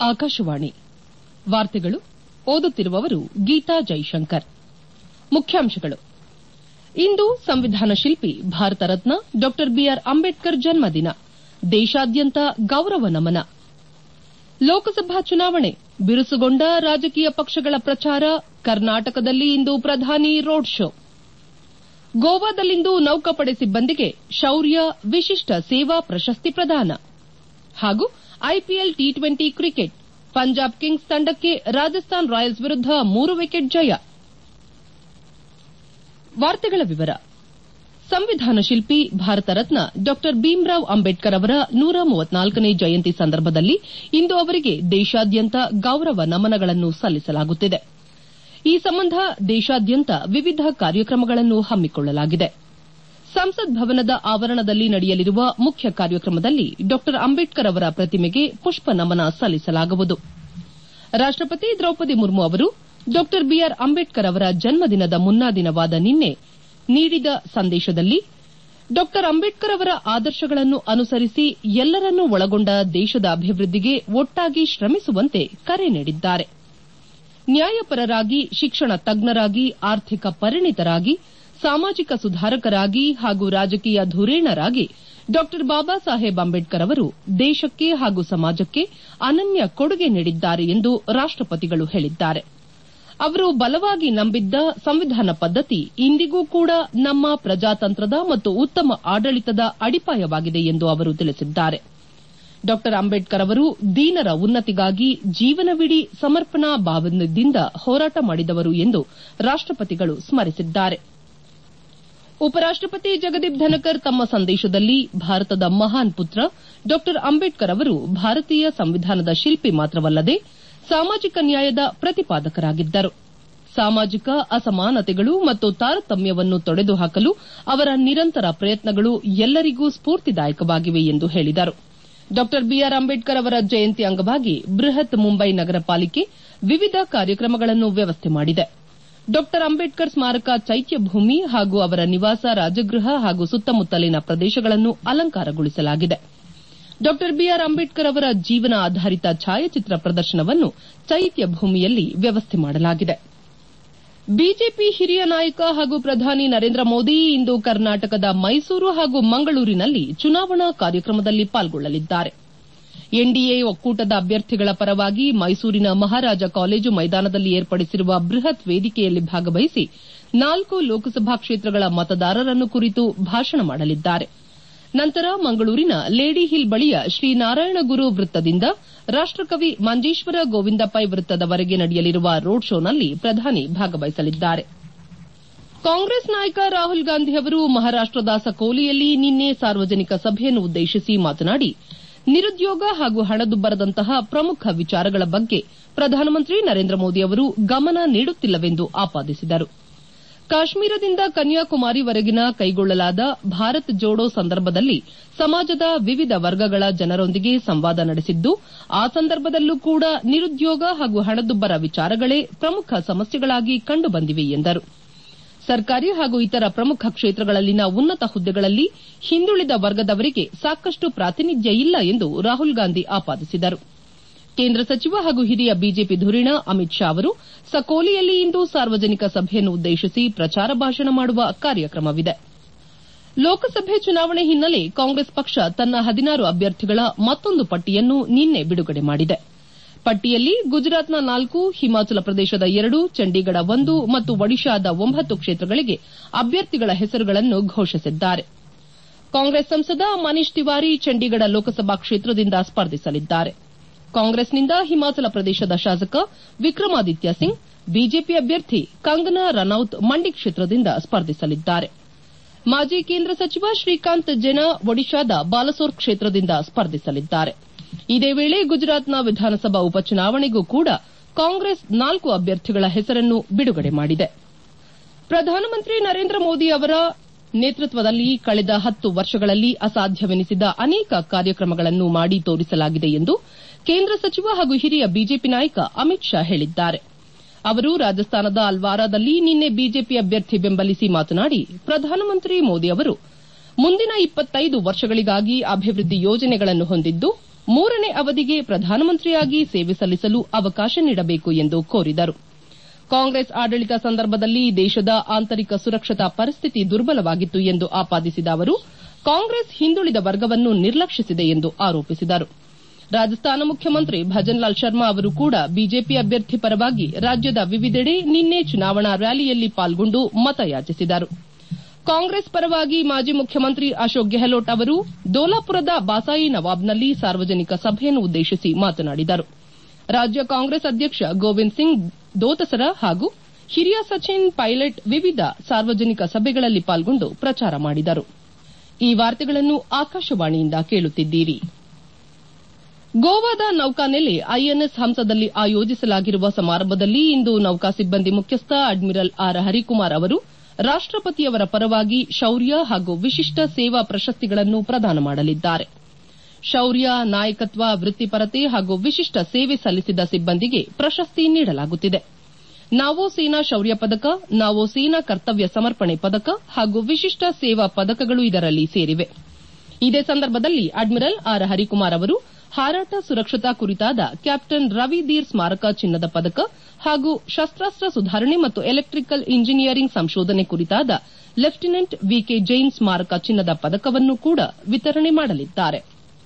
ಆಕಾಶವಾಣಿ ವಾರ್ತೆಗಳು ಓದುತ್ತಿರುವವರು ಗೀತಾ ಜೈಶಂಕರ್ ಮುಖ್ಯಾಂಶಗಳು ಇಂದು ಸಂವಿಧಾನ ಶಿಲ್ಪಿ ಭಾರತ ರತ್ನ ಡಾ ಬಿಆರ್ ಅಂಬೇಡ್ಕರ್ ಜನ್ಮದಿನ ದೇಶಾದ್ಯಂತ ಗೌರವ ನಮನ ಲೋಕಸಭಾ ಚುನಾವಣೆ ಬಿರುಸುಗೊಂಡ ರಾಜಕೀಯ ಪಕ್ಷಗಳ ಪ್ರಚಾರ ಕರ್ನಾಟಕದಲ್ಲಿ ಇಂದು ಪ್ರಧಾನಿ ರೋಡ್ ಶೋ ಗೋವಾದಲ್ಲಿಂದು ನೌಕಾಪಡೆ ಸಿಬ್ಬಂದಿಗೆ ಶೌರ್ಯ ವಿಶಿಷ್ಟ ಸೇವಾ ಪ್ರಶಸ್ತಿ ಪ್ರದಾನ ಹಾಗೂ IPL T twenty cricket Punjab Kings ತಂಡಕ್ಕೆ ರಾಜಸ್ಥಾನ್ ರಾಯಲ್ಸ್ ವಿರುದ್ದ ಮೂರು ವಿಕೆಟ್ ಜಯ ಸಂವಿಧಾನ ಶಿಲ್ಪಿ ಭಾರತ ರತ್ನ ಡಾ ಭೀಮ್ರಾವ್ ಅಂಬೇಡ್ಕರ್ ಅವರ ನೂರ ಮೂವತ್ನಾಲ್ಕನೇ ಜಯಂತಿ ಸಂದರ್ಭದಲ್ಲಿ ಇಂದು ಅವರಿಗೆ ದೇಶಾದ್ಯಂತ ಗೌರವ ನಮನಗಳನ್ನು ಸಲ್ಲಿಸಲಾಗುತ್ತಿದೆ ಈ ಸಂಬಂಧ ದೇಶಾದ್ಯಂತ ವಿವಿಧ ಕಾರ್ಯಕ್ರಮಗಳನ್ನು ಹಮ್ಮಿಕೊಳ್ಳಲಾಗಿದೆ ಸಂಸತ್ ಭವನದ ಆವರಣದಲ್ಲಿ ನಡೆಯಲಿರುವ ಮುಖ್ಯ ಕಾರ್ಯಕ್ರಮದಲ್ಲಿ ಡಾ ಅಂಬೇಡ್ಕರ್ ಅವರ ಪ್ರತಿಮೆಗೆ ಪುಷ್ಪ ನಮನ ಸಲ್ಲಿಸಲಾಗುವುದು ರಾಷ್ಟಪತಿ ದ್ರೌಪದಿ ಮುರ್ಮು ಅವರು ಡಾ ಬಿಆರ್ ಅಂಬೇಡ್ಕರ್ ಅವರ ಜನ್ಮದಿನದ ಮುನ್ನಾ ದಿನವಾದ ನಿನ್ನೆ ನೀಡಿದ ಸಂದೇಶದಲ್ಲಿ ಡಾ ಅಂಬೇಡ್ಕರ್ ಅವರ ಆದರ್ಶಗಳನ್ನು ಅನುಸರಿಸಿ ಎಲ್ಲರನ್ನೂ ಒಳಗೊಂಡ ದೇಶದ ಅಭಿವೃದ್ದಿಗೆ ಒಟ್ಟಾಗಿ ಶ್ರಮಿಸುವಂತೆ ಕರೆ ನೀಡಿದ್ದಾರೆ ನ್ಯಾಯಪರರಾಗಿ ಶಿಕ್ಷಣ ತಜ್ಞರಾಗಿ ಆರ್ಥಿಕ ಪರಿಣಿತರಾಗಿ ಸಾಮಾಜಿಕ ಸುಧಾರಕರಾಗಿ ಹಾಗೂ ರಾಜಕೀಯ ಧುರೀಣರಾಗಿ ಡಾ ಬಾಬಾ ಸಾಹೇಬ್ ಅಂಬೇಡ್ಕರ್ ಅವರು ದೇಶಕ್ಕೆ ಹಾಗೂ ಸಮಾಜಕ್ಕೆ ಅನನ್ಯ ಕೊಡುಗೆ ನೀಡಿದ್ದಾರೆ ಎಂದು ರಾಷ್ಟಪತಿಗಳು ಹೇಳಿದ್ದಾರೆ ಅವರು ಬಲವಾಗಿ ನಂಬಿದ್ದ ಸಂವಿಧಾನ ಪದ್ದತಿ ಇಂದಿಗೂ ಕೂಡ ನಮ್ಮ ಪ್ರಜಾತಂತ್ರದ ಮತ್ತು ಉತ್ತಮ ಆಡಳಿತದ ಅಡಿಪಾಯವಾಗಿದೆ ಎಂದು ಅವರು ತಿಳಿಸಿದ್ದಾರೆ ಡಾ ಅಂಬೇಡ್ಕರ್ ಅವರು ದೀನರ ಉನ್ನತಿಗಾಗಿ ಜೀವನವಿಡೀ ಸಮರ್ಪಣಾ ಭಾವದಿಂದ ಹೋರಾಟ ಮಾಡಿದವರು ಎಂದು ರಾಷ್ಟಪತಿಗಳು ಸ್ಮರಿಸಿದ್ದಾರೆ ಉಪರಾಷ್ಟಪತಿ ಜಗದೀಪ್ ಧನಕರ್ ತಮ್ಮ ಸಂದೇಶದಲ್ಲಿ ಭಾರತದ ಮಹಾನ್ ಪುತ್ರ ಡಾ ಅಂಬೇಡ್ಕರ್ ಅವರು ಭಾರತೀಯ ಸಂವಿಧಾನದ ಶಿಲ್ಪಿ ಮಾತ್ರವಲ್ಲದೆ ಸಾಮಾಜಿಕ ನ್ಯಾಯದ ಪ್ರತಿಪಾದಕರಾಗಿದ್ದರು ಸಾಮಾಜಿಕ ಅಸಮಾನತೆಗಳು ಮತ್ತು ತಾರತಮ್ಯವನ್ನು ತೊಡೆದುಹಾಕಲು ಅವರ ನಿರಂತರ ಪ್ರಯತ್ನಗಳು ಎಲ್ಲರಿಗೂ ಸ್ಪೂರ್ತಿದಾಯಕವಾಗಿವೆ ಎಂದು ಹೇಳಿದರು ಡಾ ಬಿಆರ್ ಅಂಬೇಡ್ಕರ್ ಅವರ ಜಯಂತಿ ಅಂಗವಾಗಿ ಬೃಹತ್ ಮುಂಬೈ ನಗರ ಪಾಲಿಕೆ ವಿವಿಧ ಕಾರ್ಯಕ್ರಮಗಳನ್ನು ವ್ಯವಸ್ಥೆ ಮಾಡಿದೆ ಡಾ ಅಂಬೇಡ್ಕರ್ ಸ್ಮಾರಕ ಚೈತ್ಯಭೂಮಿ ಹಾಗೂ ಅವರ ನಿವಾಸ ರಾಜಗೃಹ ಹಾಗೂ ಸುತ್ತಮುತ್ತಲಿನ ಪ್ರದೇಶಗಳನ್ನು ಅಲಂಕಾರಗೊಳಿಸಲಾಗಿದೆ ಡಾ ಬಿಆರ್ ಅಂಬೇಡ್ಕರ್ ಅವರ ಜೀವನ ಆಧಾರಿತ ಛಾಯಾಚಿತ್ರ ಪ್ರದರ್ಶನವನ್ನು ಚೈತ್ಯಭೂಮಿಯಲ್ಲಿ ವ್ಯವಸ್ಥೆ ಮಾಡಲಾಗಿದೆ ಬಿಜೆಪಿ ಹಿರಿಯ ನಾಯಕ ಹಾಗೂ ಪ್ರಧಾನಿ ನರೇಂದ್ರ ಮೋದಿ ಇಂದು ಕರ್ನಾಟಕದ ಮೈಸೂರು ಹಾಗೂ ಮಂಗಳೂರಿನಲ್ಲಿ ಚುನಾವಣಾ ಕಾರ್ಯಕ್ರಮದಲ್ಲಿ ಪಾಲ್ಗೊಳ್ಳಲಿದ್ದಾರೆ ಎನ್ಡಿಎ ಒಕ್ಕೂಟದ ಅಭ್ಯರ್ಥಿಗಳ ಪರವಾಗಿ ಮೈಸೂರಿನ ಮಹಾರಾಜ ಕಾಲೇಜು ಮೈದಾನದಲ್ಲಿ ಏರ್ಪಡಿಸಿರುವ ಬೃಹತ್ ವೇದಿಕೆಯಲ್ಲಿ ಭಾಗವಹಿಸಿ ನಾಲ್ಕು ಲೋಕಸಭಾ ಕ್ಷೇತ್ರಗಳ ಮತದಾರರನ್ನು ಕುರಿತು ಭಾಷಣ ಮಾಡಲಿದ್ದಾರೆ ನಂತರ ಮಂಗಳೂರಿನ ಲೇಡಿ ಹಿಲ್ ಬಳಿಯ ಶ್ರೀನಾರಾಯಣ ಗುರು ವೃತ್ತದಿಂದ ರಾಷ್ಟಕವಿ ಮಂಜೇಶ್ವರ ಗೋವಿಂದ ಪೈ ವೃತ್ತದವರೆಗೆ ನಡೆಯಲಿರುವ ರೋಡ್ ಶೋನಲ್ಲಿ ಪ್ರಧಾನಿ ಭಾಗವಹಿಸಲಿದ್ದಾರೆ ಕಾಂಗ್ರೆಸ್ ನಾಯಕ ರಾಹುಲ್ ಗಾಂಧಿ ಅವರು ಮಹಾರಾಷ್ಟದ ಸಕೋಲಿಯಲ್ಲಿ ನಿನ್ನೆ ಸಾರ್ವಜನಿಕ ಸಭೆಯನ್ನು ಉದ್ದೇಶಿಸಿ ಮಾತನಾಡಿ ನಿರುದ್ಯೋಗ ಹಾಗೂ ಹಣದುಬ್ಬರದಂತಹ ಪ್ರಮುಖ ವಿಚಾರಗಳ ಬಗ್ಗೆ ಪ್ರಧಾನಮಂತ್ರಿ ನರೇಂದ್ರ ಮೋದಿ ಅವರು ಗಮನ ನೀಡುತ್ತಿಲ್ಲವೆಂದು ಆಪಾದಿಸಿದರು ಕಾಶ್ಮೀರದಿಂದ ಕನ್ಯಾಕುಮಾರಿವರೆಗಿನ ಕೈಗೊಳ್ಳಲಾದ ಭಾರತ್ ಜೋಡೋ ಸಂದರ್ಭದಲ್ಲಿ ಸಮಾಜದ ವಿವಿಧ ವರ್ಗಗಳ ಜನರೊಂದಿಗೆ ಸಂವಾದ ನಡೆಸಿದ್ದು ಆ ಸಂದರ್ಭದಲ್ಲೂ ಕೂಡ ನಿರುದ್ಯೋಗ ಹಾಗೂ ಹಣದುಬ್ಬರ ವಿಚಾರಗಳೇ ಪ್ರಮುಖ ಸಮಸ್ಯೆಗಳಾಗಿ ಕಂಡುಬಂದಿವೆ ಎಂದರು ಸರ್ಕಾರಿ ಹಾಗೂ ಇತರ ಪ್ರಮುಖ ಕ್ಷೇತ್ರಗಳಲ್ಲಿನ ಉನ್ನತ ಹುದ್ದೆಗಳಲ್ಲಿ ಹಿಂದುಳಿದ ವರ್ಗದವರಿಗೆ ಸಾಕಷ್ಟು ಪ್ರಾತಿನಿಧ್ಯ ಇಲ್ಲ ಎಂದು ರಾಹುಲ್ ಗಾಂಧಿ ಆಪಾದಿಸಿದರು ಕೇಂದ್ರ ಸಚಿವ ಹಾಗೂ ಹಿರಿಯ ಬಿಜೆಪಿ ಧುರೀಣ ಅಮಿತ್ ಶಾ ಅವರು ಸಕೋಲಿಯಲ್ಲಿ ಇಂದು ಸಾರ್ವಜನಿಕ ಸಭೆಯನ್ನು ಉದ್ದೇಶಿಸಿ ಪ್ರಚಾರ ಭಾಷಣ ಮಾಡುವ ಕಾರ್ಯಕ್ರಮವಿದೆ ಲೋಕಸಭೆ ಚುನಾವಣೆ ಹಿನ್ನೆಲೆ ಕಾಂಗ್ರೆಸ್ ಪಕ್ಷ ತನ್ನ ಹದಿನಾರು ಅಭ್ಯರ್ಥಿಗಳ ಮತ್ತೊಂದು ಪಟ್ಟಿಯನ್ನು ನಿನ್ನೆ ಬಿಡುಗಡೆ ಮಾಡಿದೆ ಪಟ್ಟಿಯಲ್ಲಿ ಗುಜರಾತ್ನ ನಾಲ್ಕು ಹಿಮಾಚಲ ಪ್ರದೇಶದ ಎರಡು ಚಂಡೀಗಢ ಒಂದು ಮತ್ತು ಒಡಿಶಾದ ಒಂಬತ್ತು ಕ್ಷೇತ್ರಗಳಿಗೆ ಅಭ್ಯರ್ಥಿಗಳ ಹೆಸರುಗಳನ್ನು ಘೋಷಿಸಿದ್ದಾರೆ ಕಾಂಗ್ರೆಸ್ ಸಂಸದ ಮನೀಶ್ ತಿವಾರಿ ಚಂಡೀಗಢ ಲೋಕಸಭಾ ಕ್ಷೇತ್ರದಿಂದ ಸ್ಪರ್ಧಿಸಲಿದ್ದಾರೆ ಕಾಂಗ್ರೆಸ್ನಿಂದ ಹಿಮಾಚಲ ಪ್ರದೇಶದ ಶಾಸಕ ವಿಕ್ರಮಾದಿತ್ಯ ಸಿಂಗ್ ಬಿಜೆಪಿ ಅಭ್ಯರ್ಥಿ ಕಂಗನಾ ರನೌತ್ ಮಂಡಿ ಕ್ಷೇತ್ರದಿಂದ ಸ್ಪರ್ಧಿಸಲಿದ್ದಾರೆ ಮಾಜಿ ಕೇಂದ್ರ ಸಚಿವ ಶ್ರೀಕಾಂತ್ ಜೆನಾ ಒಡಿಶಾದ ಬಾಲಸೋರ್ ಕ್ಷೇತ್ರದಿಂದ ಸ್ಪರ್ಧಿಸಲಿದ್ದಾರೆ ಇದೇ ವೇಳೆ ಗುಜರಾತ್ನ ವಿಧಾನಸಭಾ ಉಪಚುನಾವಣೆಗೂ ಕೂಡ ಕಾಂಗ್ರೆಸ್ ನಾಲ್ಕು ಅಭ್ಯರ್ಥಿಗಳ ಹೆಸರನ್ನು ಬಿಡುಗಡೆ ಮಾಡಿದೆ ಪ್ರಧಾನಮಂತ್ರಿ ನರೇಂದ್ರ ಮೋದಿ ಅವರ ನೇತೃತ್ವದಲ್ಲಿ ಕಳೆದ ಹತ್ತು ವರ್ಷಗಳಲ್ಲಿ ಅಸಾಧ್ಯವೆನಿಸಿದ ಅನೇಕ ಕಾರ್ಯಕ್ರಮಗಳನ್ನು ಮಾಡಿ ತೋರಿಸಲಾಗಿದೆ ಎಂದು ಕೇಂದ್ರ ಸಚಿವ ಹಾಗೂ ಹಿರಿಯ ಬಿಜೆಪಿ ನಾಯಕ ಅಮಿತ್ ಶಾ ಹೇಳಿದ್ದಾರೆ ಅವರು ರಾಜಸ್ಥಾನದ ಅಲ್ವಾರಾದಲ್ಲಿ ನಿನ್ನೆ ಬಿಜೆಪಿ ಅಭ್ಯರ್ಥಿ ಬೆಂಬಲಿಸಿ ಮಾತನಾಡಿ ಪ್ರಧಾನಮಂತ್ರಿ ಮೋದಿ ಅವರು ಮುಂದಿನ ಇಪ್ಪತ್ತೈದು ವರ್ಷಗಳಿಗಾಗಿ ಅಭಿವೃದ್ಧಿ ಯೋಜನೆಗಳನ್ನು ಹೊಂದಿದ್ದು ಮೂರನೇ ಅವಧಿಗೆ ಪ್ರಧಾನಮಂತ್ರಿಯಾಗಿ ಸೇವೆ ಸಲ್ಲಿಸಲು ಅವಕಾಶ ನೀಡಬೇಕು ಎಂದು ಕೋರಿದರು ಕಾಂಗ್ರೆಸ್ ಆಡಳಿತ ಸಂದರ್ಭದಲ್ಲಿ ದೇಶದ ಆಂತರಿಕ ಸುರಕ್ಷತಾ ಪರಿಸ್ಥಿತಿ ದುರ್ಬಲವಾಗಿತ್ತು ಎಂದು ಆಪಾದಿಸಿದ ಅವರು ಕಾಂಗ್ರೆಸ್ ಹಿಂದುಳಿದ ವರ್ಗವನ್ನು ನಿರ್ಲಕ್ಷಿಸಿದೆ ಎಂದು ಆರೋಪಿಸಿದರು ರಾಜಸ್ಥಾನ ಮುಖ್ಯಮಂತ್ರಿ ಭಜನ್ಲಾಲ್ ಶರ್ಮಾ ಅವರು ಕೂಡ ಬಿಜೆಪಿ ಅಭ್ಯರ್ಥಿ ಪರವಾಗಿ ರಾಜ್ಯದ ವಿವಿಧೆಡೆ ನಿನ್ನೆ ಚುನಾವಣಾ ರ್ಯಾಲಿಯಲ್ಲಿ ಪಾಲ್ಗೊಂಡು ಮತಯಾಚಿಸಿದರು ಕಾಂಗ್ರೆಸ್ ಪರವಾಗಿ ಮಾಜಿ ಮುಖ್ಯಮಂತ್ರಿ ಅಶೋಕ್ ಗೆಹ್ಲೋಟ್ ಅವರು ದೋಲಾಪುರದ ಬಾಸಾಯಿ ನವಾಬ್ನಲ್ಲಿ ಸಾರ್ವಜನಿಕ ಸಭೆಯನ್ನು ಉದ್ದೇಶಿಸಿ ಮಾತನಾಡಿದರು ರಾಜ್ಯ ಕಾಂಗ್ರೆಸ್ ಅಧ್ಯಕ್ಷ ಗೋವಿಂದ್ ಸಿಂಗ್ ದೋತಸರ ಹಾಗೂ ಹಿರಿಯ ಸಚಿನ್ ಪೈಲಟ್ ವಿವಿಧ ಸಾರ್ವಜನಿಕ ಸಭೆಗಳಲ್ಲಿ ಪಾಲ್ಗೊಂಡು ಪ್ರಚಾರ ಮಾಡಿದರು ಈ ವಾರ್ತೆಗಳನ್ನು ಆಕಾಶವಾಣಿಯಿಂದ ಕೇಳುತ್ತಿದ್ದೀರಿ ಗೋವಾದ ನೌಕಾನೆಲೆ ಐಎನ್ಎಸ್ ಹಂಸದಲ್ಲಿ ಆಯೋಜಿಸಲಾಗಿರುವ ಸಮಾರಂಭದಲ್ಲಿ ಇಂದು ನೌಕಾ ಸಿಬ್ಬಂದಿ ಮುಖ್ಯಸ್ಥ ಅಡ್ಮಿರಲ್ ಆರ್ ಹರಿಕುಮಾರ್ ಅವರು ರಾಷ್ಟಪತಿಯವರ ಪರವಾಗಿ ಶೌರ್ಯ ಹಾಗೂ ವಿಶಿಷ್ಟ ಸೇವಾ ಪ್ರಶಸ್ತಿಗಳನ್ನು ಪ್ರದಾನ ಮಾಡಲಿದ್ದಾರೆ ಶೌರ್ಯ ನಾಯಕತ್ವ ವೃತ್ತಿಪರತೆ ಹಾಗೂ ವಿಶಿಷ್ಟ ಸೇವೆ ಸಲ್ಲಿಸಿದ ಸಿಬ್ಬಂದಿಗೆ ಪ್ರಶಸ್ತಿ ನೀಡಲಾಗುತ್ತಿದೆ ನಾವೋ ಸೇನಾ ಶೌರ್ಯ ಪದಕ ನಾವೋ ಸೇನಾ ಕರ್ತವ್ಯ ಸಮರ್ಪಣೆ ಪದಕ ಹಾಗೂ ವಿಶಿಷ್ಟ ಸೇವಾ ಪದಕಗಳು ಇದರಲ್ಲಿ ಸೇರಿವೆ ಇದೇ ಸಂದರ್ಭದಲ್ಲಿ ಅಡ್ಮಿರಲ್ ಆರ್ ಹರಿಕುಮಾರ್ ಅವರು ಹಾರಾಟ ಸುರಕ್ಷತಾ ಕುರಿತಾದ ಕ್ಯಾಪ್ಟನ್ ರವಿ ಧೀರ್ ಸ್ಮಾರಕ ಚಿನ್ನದ ಪದಕ ಹಾಗೂ ಶಸ್ತಾಸ್ತ್ರ ಸುಧಾರಣೆ ಮತ್ತು ಎಲೆಕ್ಟಿಕಲ್ ಇಂಜಿನಿಯರಿಂಗ್ ಸಂಶೋಧನೆ ಕುರಿತಾದ ಲೆಫ್ಟಿನೆಂಟ್ ವಿಕೆ ಜೈನ್ ಸ್ಮಾರಕ ಚಿನ್ನದ ಪದಕವನ್ನು ಕೂಡ ವಿತರಣೆ ಮಾಡಲಿದ್ದಾರೆ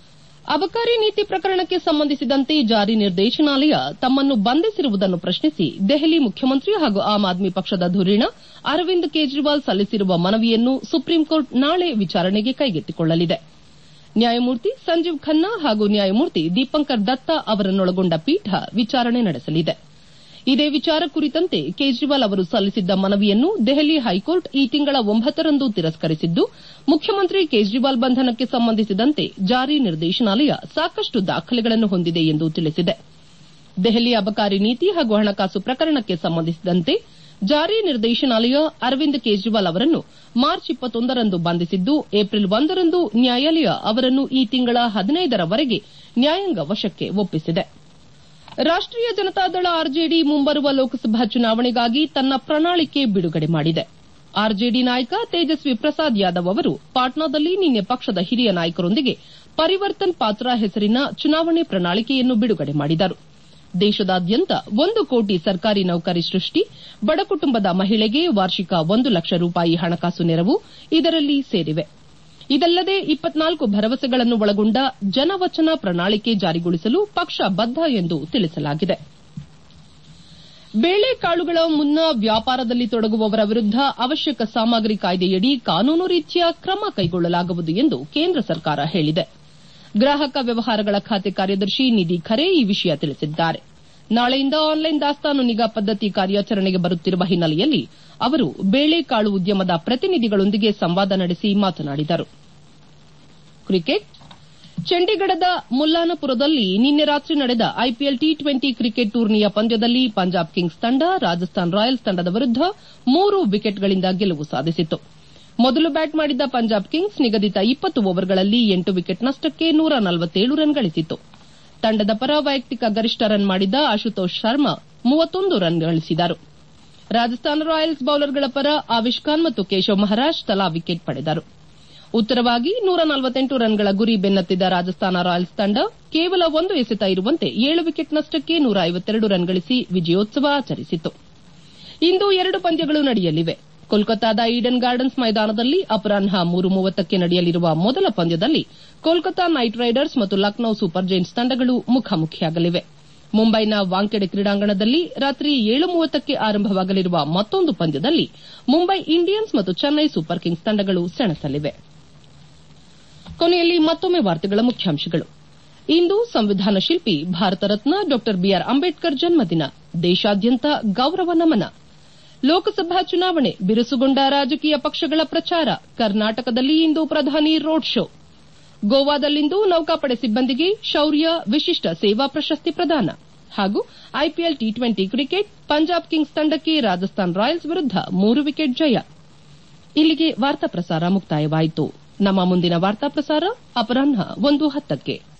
ಅಬಕಾರಿ ನೀತಿ ಪ್ರಕರಣಕ್ಕೆ ಸಂಬಂಧಿಸಿದಂತೆ ಜಾರಿ ನಿರ್ದೇಶನಾಲಯ ತಮ್ಮನ್ನು ಬಂಧಿಸಿರುವುದನ್ನು ಪ್ರಶ್ನಿಸಿ ದೆಹಲಿ ಮುಖ್ಯಮಂತ್ರಿ ಹಾಗೂ ಆಮ್ ಆದ್ಮಿ ಪಕ್ಷದ ಧುರೀಣ ಅರವಿಂದ್ ಕೇಜ್ರಿವಾಲ್ ಸಲ್ಲಿಸಿರುವ ಮನವಿಯನ್ನು ಸುಪ್ರೀಂಕೋರ್ಟ್ ನಾಳೆ ವಿಚಾರಣೆಗೆ ಕೈಗೆತ್ತಿಕೊಳ್ಳಲಿದೆ ನ್ಯಾಯಮೂರ್ತಿ ಸಂಜೀವ್ ಖನ್ನಾ ಹಾಗೂ ನ್ಯಾಯಮೂರ್ತಿ ದೀಪಂಕರ್ ದತ್ತಾ ಅವರನ್ನೊಳಗೊಂಡ ಪೀಠ ವಿಚಾರಣೆ ನಡೆಸಲಿದೆ ಇದೇ ವಿಚಾರ ಕುರಿತಂತೆ ಕೇಜ್ರಿವಾಲ್ ಅವರು ಸಲ್ಲಿಸಿದ್ದ ಮನವಿಯನ್ನು ದೆಹಲಿ ಹೈಕೋರ್ಟ್ ಈ ತಿಂಗಳ ಒಂಬತ್ತರಂದು ತಿರಸ್ಕರಿಸಿದ್ದು ಮುಖ್ಯಮಂತ್ರಿ ಕೇಜ್ರಿವಾಲ್ ಬಂಧನಕ್ಕೆ ಸಂಬಂಧಿಸಿದಂತೆ ಜಾರಿ ನಿರ್ದೇಶನಾಲಯ ಸಾಕಷ್ಟು ದಾಖಲೆಗಳನ್ನು ಹೊಂದಿದೆ ಎಂದು ತಿಳಿಸಿದೆ ದೆಹಲಿ ಅಬಕಾರಿ ನೀತಿ ಹಾಗೂ ಹಣಕಾಸು ಪ್ರಕರಣಕ್ಕೆ ಸಂಬಂಧಿಸಿದಂತೆ ಜಾರಿ ನಿರ್ದೇಶನಾಲಯ ಅರವಿಂದ್ ಕೇಜ್ರಿವಾಲ್ ಅವರನ್ನು ಮಾರ್ಚ್ ಇಪ್ಪತ್ತೊಂದರಂದು ಬಂಧಿಸಿದ್ದು ಏಪ್ರಿಲ್ ಒಂದರಂದು ನ್ಯಾಯಾಲಯ ಅವರನ್ನು ಈ ತಿಂಗಳ ಹದಿನೈದರವರೆಗೆ ನ್ಯಾಯಾಂಗ ವಶಕ್ಕೆ ಒಪ್ಪಿಸಿದೆ ರಾಷ್ಟೀಯ ಜನತಾದಳ ಆರ್ಜೆಡಿ ಮುಂಬರುವ ಲೋಕಸಭಾ ಚುನಾವಣೆಗಾಗಿ ತನ್ನ ಪ್ರಣಾಳಿಕೆ ಬಿಡುಗಡೆ ಮಾಡಿದೆ ಆರ್ಜೆಡಿ ನಾಯಕ ತೇಜಸ್ವಿ ಪ್ರಸಾದ್ ಯಾದವ್ ಅವರು ಪಾಟ್ನಾದಲ್ಲಿ ನಿನ್ನೆ ಪಕ್ಷದ ಹಿರಿಯ ನಾಯಕರೊಂದಿಗೆ ಪರಿವರ್ತನ್ ಪಾತ್ರ ಹೆಸರಿನ ಚುನಾವಣೆ ಪ್ರಣಾಳಿಕೆಯನ್ನು ಬಿಡುಗಡೆ ಮಾಡಿದರು ದೇಶದಾದ್ಯಂತ ಒಂದು ಕೋಟಿ ಸರ್ಕಾರಿ ನೌಕರಿ ಸೃಷ್ಟಿ ಬಡ ಕುಟುಂಬದ ಮಹಿಳೆಗೆ ವಾರ್ಷಿಕ ಒಂದು ಲಕ್ಷ ರೂಪಾಯಿ ಹಣಕಾಸು ನೆರವು ಇದರಲ್ಲಿ ಸೇರಿವೆ ಇದಲ್ಲದೆ ಇಪ್ಪತ್ನಾಲ್ಕು ಭರವಸೆಗಳನ್ನು ಒಳಗೊಂಡ ಜನವಚನ ಪ್ರಣಾಳಿಕೆ ಜಾರಿಗೊಳಿಸಲು ಪಕ್ಷ ಬದ್ದ ಎಂದು ತಿಳಿಸಲಾಗಿದೆ ಬೇಳೆಕಾಳುಗಳ ಮುನ್ನ ವ್ಯಾಪಾರದಲ್ಲಿ ತೊಡಗುವವರ ವಿರುದ್ದ ಅವಶ್ಯಕ ಸಾಮಗ್ರಿ ಕಾಯ್ದೆಯಡಿ ಕಾನೂನು ರೀತ್ಯ ಕ್ರಮ ಕೈಗೊಳ್ಳಲಾಗುವುದು ಎಂದು ಕೇಂದ್ರ ಸರ್ಕಾರ ಹೇಳಿದೆ ಗ್ರಾಹಕ ವ್ಯವಹಾರಗಳ ಖಾತೆ ಕಾರ್ಯದರ್ಶಿ ನಿಧಿ ಖರೆ ಈ ವಿಷಯ ತಿಳಿಸಿದ್ದಾರೆ ನಾಳೆಯಿಂದ ಆನ್ಲೈನ್ ದಾಸ್ತಾನು ನಿಗಾ ಪದ್ದತಿ ಕಾರ್ಯಾಚರಣೆಗೆ ಬರುತ್ತಿರುವ ಹಿನ್ನೆಲೆಯಲ್ಲಿ ಅವರು ಬೇಳೆಕಾಳು ಉದ್ಯಮದ ಪ್ರತಿನಿಧಿಗಳೊಂದಿಗೆ ಸಂವಾದ ನಡೆಸಿ ಮಾತನಾಡಿದರು ಕ್ರಿಕೆಟ್ ಚಂಡೀಗಢದ ಮುಲ್ಲಾನಪುರದಲ್ಲಿ ನಿನ್ನೆ ರಾತ್ರಿ ನಡೆದ ಐಪಿಎಲ್ ಟಿ ಟ್ವೆಂಟಿ ಕ್ರಿಕೆಟ್ ಟೂರ್ನಿಯ ಪಂದ್ಯದಲ್ಲಿ ಪಂಜಾಬ್ ಕಿಂಗ್ಸ್ ತಂಡ ರಾಜಸ್ಥಾನ್ ರಾಯಲ್ಸ್ ತಂಡದ ವಿರುದ್ದ ಮೂರು ವಿಕೆಟ್ಗಳಿಂದ ಗೆಲುವು ಸಾಧಿಸಿತು ಮೊದಲು ಬ್ಯಾಟ್ ಮಾಡಿದ್ದ ಪಂಜಾಬ್ ಕಿಂಗ್ಸ್ ನಿಗದಿತ ಇಪ್ಪತ್ತು ಓವರ್ಗಳಲ್ಲಿ ಎಂಟು ವಿಕೆಟ್ ನಷ್ಟಕ್ಕೆ ನೂರ ನಲವತ್ತೇಳು ರನ್ ಗಳಿಸಿತು ತಂಡದ ಪರ ವೈಯಕ್ತಿಕ ಗರಿಷ್ಠ ರನ್ ಮಾಡಿದ್ದ ಆಶುತೋಷ್ ಶರ್ಮಾ ಮೂವತ್ತೊಂದು ರನ್ ಗಳಿಸಿದರು ರಾಜಸ್ಥಾನ್ ರಾಯಲ್ಸ್ ಬೌಲರ್ಗಳ ಪರ ಆವಿಷ್ ಖಾನ್ ಮತ್ತು ಕೇಶವ್ ಮಹಾರಾಜ್ ತಲಾ ವಿಕೆಟ್ ಪಡೆದರು ಉತ್ತರವಾಗಿ ನೂರ ನಲವತ್ತೆಂಟು ರನ್ಗಳ ಗುರಿ ಬೆನ್ನತ್ತಿದ ರಾಜಸ್ಥಾನ ರಾಯಲ್ಸ್ ತಂಡ ಕೇವಲ ಒಂದು ಎಸೆತ ಇರುವಂತೆ ಏಳು ವಿಕೆಟ್ ನಷ್ಟಕ್ಕೆ ನೂರ ಐವತ್ತೆರಡು ರನ್ ಗಳಿಸಿ ವಿಜಯೋತ್ಸವ ಆಚರಿಸಿತು ಇಂದು ಎರಡು ಪಂದ್ಯಗಳು ನಡೆಯಲಿವೆ ಕೋಲ್ಕತಾದ ಈಡನ್ ಗಾರ್ಡನ್ಸ್ ಮೈದಾನದಲ್ಲಿ ಅಪರಾಹ್ನ ಮೂರು ಮೂವತ್ತಕ್ಕೆ ನಡೆಯಲಿರುವ ಮೊದಲ ಪಂದ್ಯದಲ್ಲಿ ಕೋಲ್ಕತಾ ನೈಟ್ ರೈಡರ್ಸ್ ಮತ್ತು ಲಕ್ನೋ ಸೂಪರ್ ಜೈಂಟ್ಸ್ ತಂಡಗಳು ಮುಖಾಮುಖಿಯಾಗಲಿವೆ ಮುಂಬೈನ ವಾಂಖೆಡೆ ಕ್ರೀಡಾಂಗಣದಲ್ಲಿ ರಾತ್ರಿ ಏಳು ಮೂವತ್ತಕ್ಕೆ ಆರಂಭವಾಗಲಿರುವ ಮತ್ತೊಂದು ಪಂದ್ಯದಲ್ಲಿ ಮುಂಬೈ ಇಂಡಿಯನ್ಸ್ ಮತ್ತು ಚೆನ್ನೈ ಸೂಪರ್ ಕಿಂಗ್ಸ್ ತಂಡಗಳು ಸೆಣಸಲಿವೆ ಕೊನೆಯಲ್ಲಿ ಮತ್ತೊಮ್ಮೆ ವಾರ್ತೆಗಳ ಮುಖ್ಯಾಂಶಗಳು ಇಂದು ಸಂವಿಧಾನ ಶಿಲ್ಪಿ ಭಾರತ ರತ್ನ ಡಾ ಬಿಆರ್ ಅಂಬೇಡ್ಕರ್ ಜನ್ಮದಿನ ದೇಶಾದ್ಯಂತ ಗೌರವ ನಮನ ಲೋಕಸಭಾ ಚುನಾವಣೆ ಬಿರುಸುಗೊಂಡ ರಾಜಕೀಯ ಪಕ್ಷಗಳ ಪ್ರಚಾರ ಕರ್ನಾಟಕದಲ್ಲಿ ಇಂದು ಪ್ರಧಾನಿ ರೋಡ್ ಶೋ ಗೋವಾದಲ್ಲಿಂದು ನೌಕಾಪಡೆ ಸಿಬ್ಬಂದಿಗೆ ಶೌರ್ಯ ವಿಶಿಷ್ಟ ಸೇವಾ ಪ್ರಶಸ್ತಿ ಪ್ರದಾನ ಹಾಗೂ IPL T twenty cricket Punjab Kings ತಂಡಕ್ಕೆ ರಾಜಸ್ಥಾನ್ ರಾಯಲ್ಸ್ ವಿರುದ್ದ ಮೂರು ವಿಕೆಟ್ ಜಯ ಇಲ್ಲಿಗೆ ವಾರ್ತಾ ಪ್ರಸಾರ ಮುಕ್ತಾಯವಾಯಿತು ನಮ್ಮ ಮುಂದಿನ ವಾರ್ತಾ ಪ್ರಸಾರ ಅಪರಾಹ್ನ ಒಂದು ಹತ್ತಕ್ಕೆ